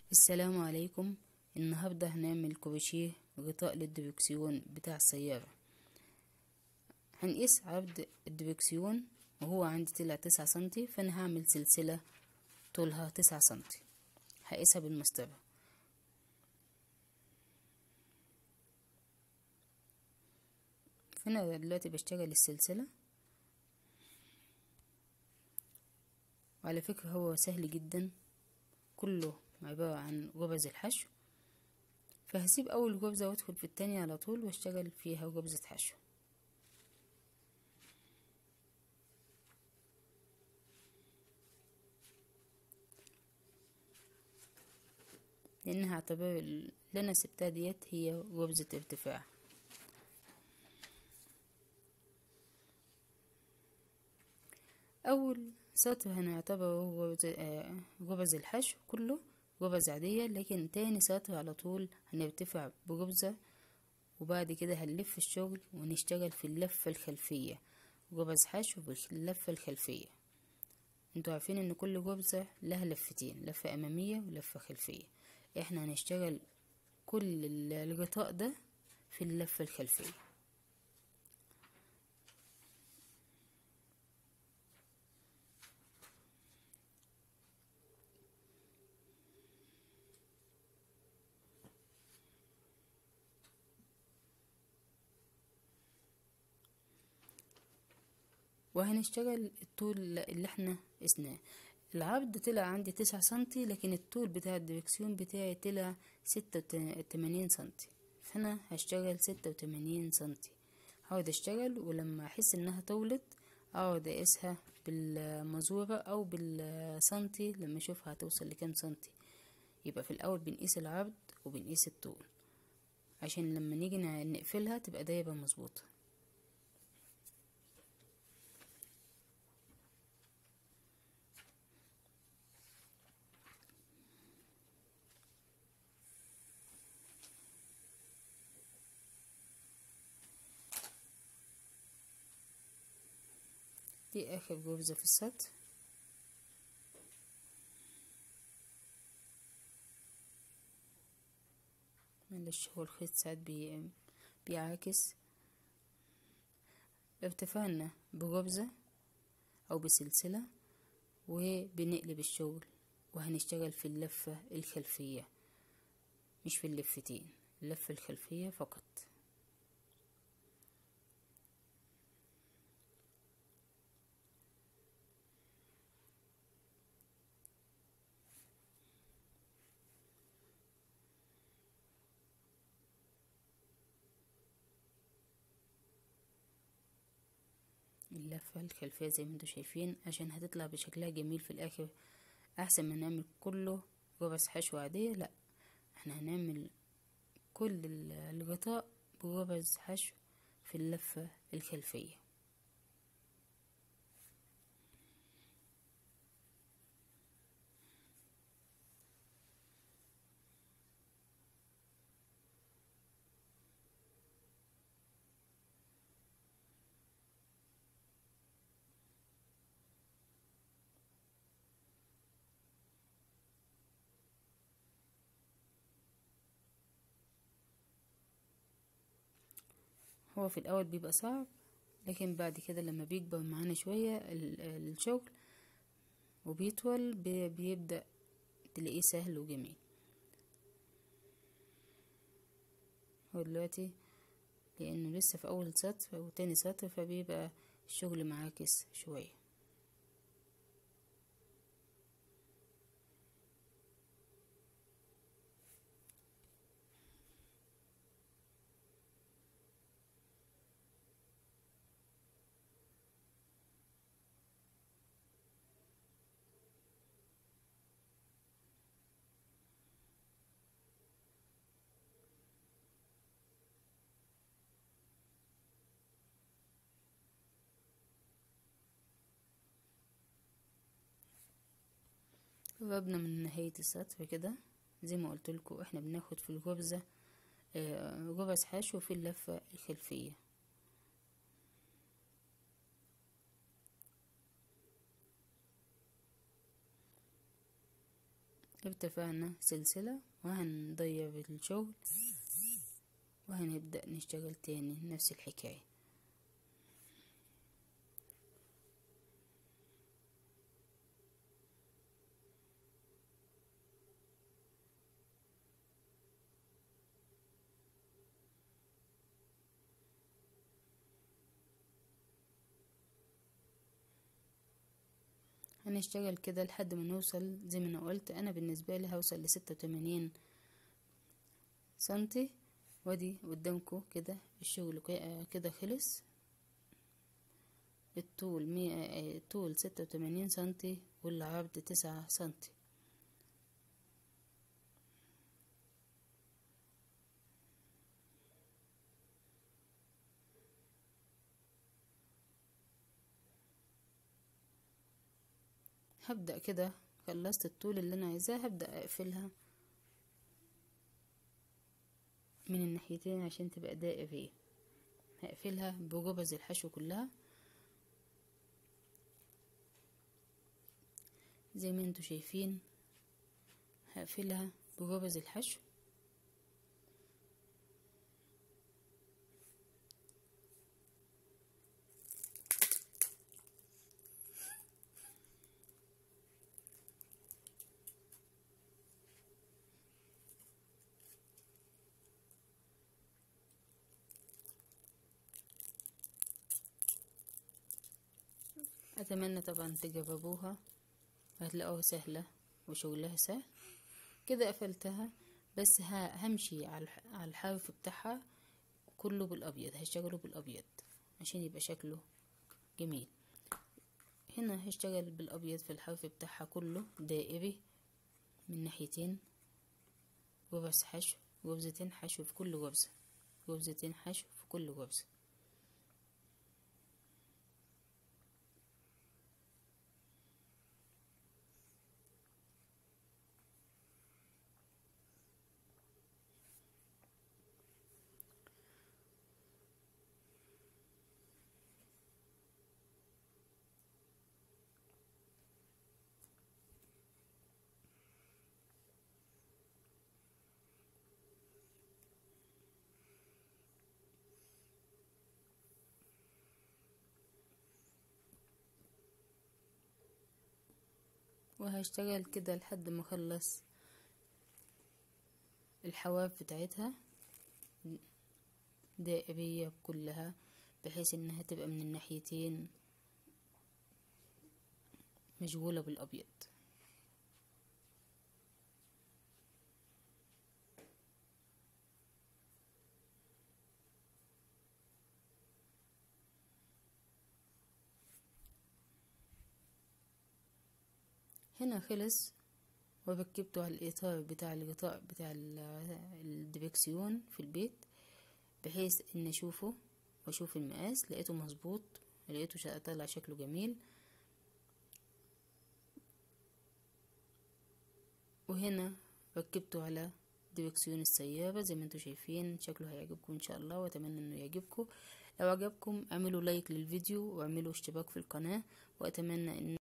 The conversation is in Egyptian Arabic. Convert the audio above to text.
السلام عليكم النهاردة هنعمل كروشيه غطاء للدركسيون بتاع السيارة هنقيس عرض الدركسيون وهو عندي طلع تسعة سنتي فأنا هعمل سلسلة طولها تسعة سنتي هقيسها بالمسطرة فأنا دلوقتي بشتغل السلسلة وعلى فكرة هو سهل جدا كله عبارة عن غرز الحشو فهسيب أول غرزة وأدخل في التانية على طول وأشتغل فيها غرزة حشو لأنها اعتبر اللي أنا سبتها ديت هي غرزة ارتفاع أول سطر هنعتبره غرز, آه غرز الحشو كله غرز عادية لكن تاني سطر على طول هنرتفع بغرزة وبعد كده هنلف الشغل ونشتغل في اللفة الخلفية غرز حشو باللفة الخلفية انتوا عارفين ان كل غرزة لها لفتين لفة امامية ولفة خلفية احنا هنشتغل كل الغطاء ده في اللفة الخلفية وهنشتغل الطول اللي احنا قسناه العرض طلع عندي تسعة سنتي لكن الطول بتاع الدركسيون بتاعي طلع ستة وتمانين سنتي فانا هشتغل ستة وتمانين سنتي هقعد اشتغل ولما احس انها طولت اقعد اقيسها بالمزورة او بالسنتي لما اشوفها هتوصل لكام سنتي يبقى في الاول بنقيس العرض وبنقيس الطول عشان لما نيجي نقفلها تبقى دايرة مظبوطه دي اخر غرزة في السطر معلش هو الخيط ساعات بي بيعاكس ارتفعنا بغرزة او بسلسلة وبنقلب الشغل وهنشتغل في اللفة الخلفية مش في اللفتين اللفة الخلفية فقط اللفة الخلفية زي ما انتوا شايفين عشان هتطلع بشكلها جميل في الاخر احسن ما نعمل كله غرز حشو عادية لا احنا هنعمل كل الغطاء بغرز حشو في اللفة الخلفية هو في الاول بيبقى صعب لكن بعد كده لما بيكبر معانا شوية الشغل وبيطول بيبدأ تلاقيه سهل وجميل هو دلوقتي لانه لسه في اول سطر او تاني سطر فبيبقى الشغل معاكس شوية قربنا من نهاية السطر كده زي ما قلت لكم احنا بناخد في الغرزة آه غرز حشو في اللفة الخلفية ارتفعنا سلسلة وهنضيع الشغل وهنبدأ نشتغل تاني نفس الحكاية هنشتغل كده لحد ما نوصل زي ما انا قلت انا بالنسبة لي هوصل لستة وتمانين سنتي وادي قدامكم كده الشغل كده خلص الطول مية الطول ستة وتمانين سنتي والعرض تسعة سنتي هبدأ كده خلصت الطول اللي انا عايزاه هبدأ اقفلها من الناحيتين عشان تبقى دائرية هقفلها بجبز الحشو كلها زي ما انتوا شايفين هقفلها بجبز الحشو اتمنى طبعا تجربوها هتلاقوها سهلة وشغلها سهل كده قفلتها بس همشي على الحرف بتاعها كله بالابيض هشتغله بالابيض عشان يبقى شكله جميل هنا هشتغل بالابيض في الحرف بتاعها كله دائري من ناحيتين غرز حشو غرزتين حشو في كل غرزة غرزتين حشو في كل غرزة وهشتغل كده لحد ما اخلص الحواف بتاعتها دائرية كلها بحيث انها تبقى من الناحيتين مشغولة بالابيض هنا خلص وركبته على الإطار بتاع الغطاء بتاع الدركسيون في البيت بحيث ان اشوفه واشوف المقاس لقيته مظبوط لقيته طلع شكله جميل وهنا ركبته على دركسيون السيارة زي ما انتوا شايفين شكله هيعجبكم ان شاء الله واتمنى انه يعجبكم لو عجبكم اعملوا لايك للفيديو واعملوا اشتراك في القناة واتمنى ان